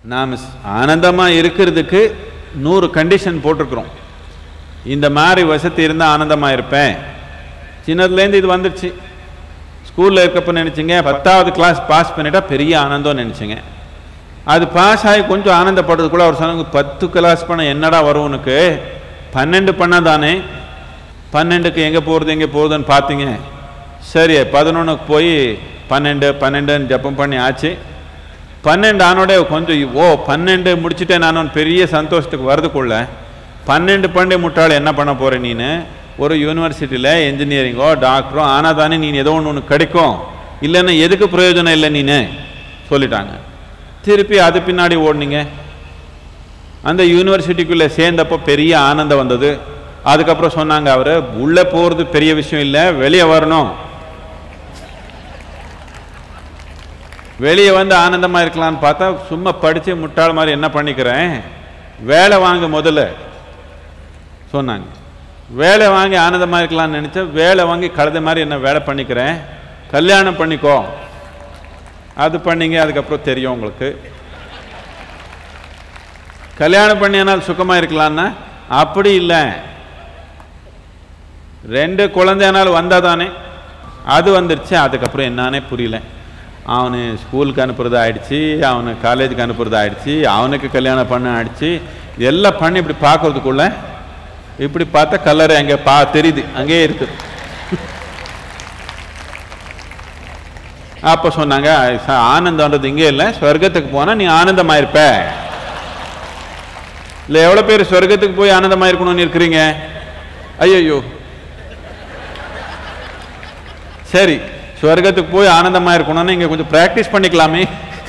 நாம் ஆனந்தமாக இருக்கிறதுக்கு நூறு கண்டிஷன் போட்டிருக்கிறோம் இந்த மாதிரி வசதி இருந்தால் ஆனந்தமாக இருப்பேன் சின்னதுலேருந்து இது வந்துடுச்சு ஸ்கூலில் இருக்கப்போ நினச்சிங்க பத்தாவது கிளாஸ் பாஸ் பண்ணிட்டா பெரிய ஆனந்தம் நினச்சிங்க அது பாஸ் ஆகி கொஞ்சம் ஆனந்தப்படுறதுக்குள்ள அவர் சொன்னாங்க பத்து கிளாஸ் பண்ண என்னடா வரும் உனக்கு பன்னெண்டு பண்ணாதானே பன்னெண்டுக்கு எங்கே போகிறது எங்கே போகுதுன்னு பார்த்தீங்க சரி பதினொன்றுக்கு போய் பன்னெண்டு பன்னெண்டுன்னு ஜப்பம் பண்ணி ஆச்சு பன்னெண்டு ஆனோட கொஞ்சம் ஓ பன்னெண்டு முடிச்சுட்டேன் நான் பெரிய சந்தோஷத்துக்கு வரதுக்குள்ள பன்னெண்டு பன்னெண்டு முட்டாள் என்ன பண்ண போகிற நீனு ஒரு யூனிவர்சிட்டியில் இன்ஜினியரிங்கோ டாக்டரோ ஆனால் தானே நீ ஏதோ ஒன்று ஒன்று கிடைக்கும் இல்லைன்னா எதுக்கு பிரயோஜனம் இல்லை நீனு சொல்லிட்டாங்க திருப்பி அது பின்னாடி ஓடுனீங்க அந்த யூனிவர்சிட்டிக்குள்ளே சேர்ந்தப்போ பெரிய ஆனந்தம் வந்தது அதுக்கப்புறம் சொன்னாங்க அவர் உள்ளே போகிறது பெரிய விஷயம் இல்லை வெளியே வரணும் வெளியே வந்து ஆனந்தமாக இருக்கலாம்னு பார்த்தா சும்மா படித்து முட்டாள் மாதிரி என்ன பண்ணிக்கிறேன் வேலை வாங்க முதல்ல சொன்னாங்க வேலை வாங்கி ஆனந்தமாக இருக்கலாம்னு நினச்சா வேலை வாங்கி கழுத மாதிரி என்ன வேலை பண்ணிக்கிறேன் கல்யாணம் பண்ணிக்கோ அது பண்ணீங்க அதுக்கப்புறம் தெரியும் உங்களுக்கு கல்யாணம் பண்ணியானால் சுகமாக இருக்கலான்னா அப்படி இல்லை ரெண்டு குழந்தையானாலும் வந்தால் தானே அது வந்துருச்சு அதுக்கப்புறம் என்னன்னே புரியல அவனு ஸ்கூலுக்கு அனுப்புறது ஆயிடுச்சு அவனு காலேஜுக்கு அனுப்புறது ஆயிடுச்சு அவனுக்கு கல்யாணம் பண்ண ஆயிடுச்சு எல்லாம் பண்ணி இப்படி பார்க்கறதுக்குள்ள இப்படி பார்த்தா கலர் அங்கே பா தெரியுது அங்கேயே இருக்குது அப்போ சொன்னாங்க "ச- ஆனந்தம்ன்றது இங்கே இல்லை சொர்க்கத்துக்கு போனால் நீ ஆனந்தமாக இருப்ப இல்லை எவ்வளோ பேர் சொர்க்கத்துக்கு போய் ஆனந்தமாக இருக்கணும்னு இருக்கிறீங்க ஐயோ சரி சொர்க்கத்துக்கு போய் ஆனந்தமாக இருக்கணும்னு இங்கே கொஞ்சம் ப்ராக்டிஸ் பண்ணிக்கலாமே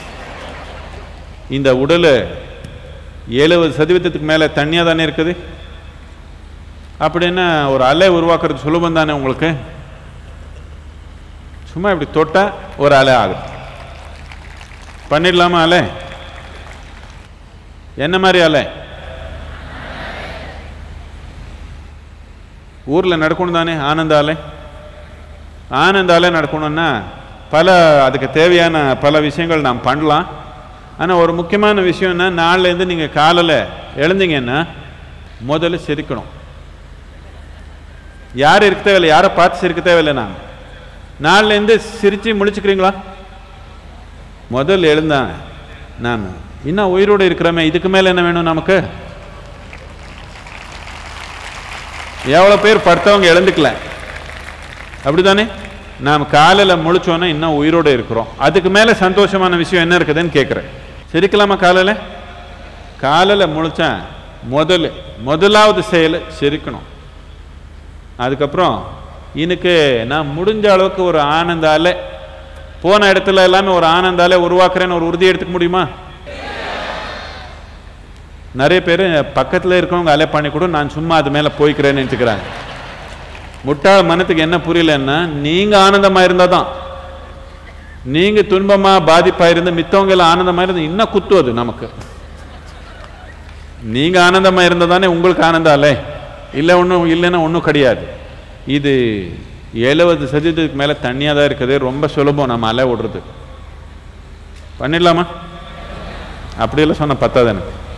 இந்த உடல் எழுபது சதவீதத்துக்கு மேலே தண்ணியாக தானே இருக்குது அப்படின்னா ஒரு அலை உருவாக்குறது சுலபம் தானே உங்களுக்கு சும்மா இப்படி தொட்டா ஒரு அலை ஆகுது பண்ணிடலாமா அலை என்ன மாதிரி அலை ஊரில் நடக்கணும் தானே ஆனந்த அலை ஆனந்த அலை நடக்கணும்னா பல அதுக்கு தேவையான பல விஷயங்கள் நாம் பண்ணலாம் ஆனால் ஒரு முக்கியமான விஷயம்னா நாளிலேருந்து நீங்கள் காலையில் எழுந்தீங்கன்னா முதல்ல சிரிக்கணும் யார் இருக்க தேவையில்லை யாரை பார்த்து சிரிக்க தேவையில்லை நான் நாளிலேருந்து சிரித்து முழிச்சுக்கிறீங்களா முதல்ல எழுந்தேன் நான் இன்னும் உயிரோடு இருக்கிறோமே இதுக்கு மேலே என்ன வேணும் நமக்கு எவ்வளோ பேர் படுத்தவங்க எழுந்துக்கல அப்படிதானே நாம் காலையில் முழிச்சோன்னா இன்னும் உயிரோடு இருக்கிறோம் அதுக்கு மேலே சந்தோஷமான விஷயம் என்ன இருக்குதுன்னு கேட்குறேன் சிரிக்கலாமா காலையில் காலையில் முழிச்சேன் முதல்ல முதலாவது செயல் சிரிக்கணும் அதுக்கப்புறம் எனக்கு நான் முடிஞ்ச அளவுக்கு ஒரு ஆனந்த அலை போன இடத்துல எல்லாமே ஒரு ஆனந்த அலை உருவாக்குறேன்னு ஒரு உறுதி எடுத்துக்க முடியுமா நிறைய பேர் பக்கத்தில் இருக்கவங்க அலை பண்ணி கூட நான் சும்மா அது மேலே போய்க்கிறேன்னு நினச்சிக்கிறாங்க முட்டாள் மனத்துக்கு என்ன புரியலன்னா நீங்கள் ஆனந்தமாக இருந்தால் தான் நீங்கள் துன்பமாக பாதிப்பாக இருந்து மித்தவங்க எல்லாம் ஆனந்தமாக இருந்து இன்னும் குத்துவது நமக்கு நீங்கள் ஆனந்தமாக இருந்தால் தானே உங்களுக்கு ஆனந்தம் அலை இல்லை ஒன்றும் இல்லைன்னா ஒன்றும் கிடையாது இது எழுபது சதவீதத்துக்கு மேலே தண்ணியாக தான் இருக்குது ரொம்ப சுலபம் நம்ம அலை விடுறது பண்ணிடலாமா அப்படியெல்லாம் சொன்ன பத்தாது எனக்கு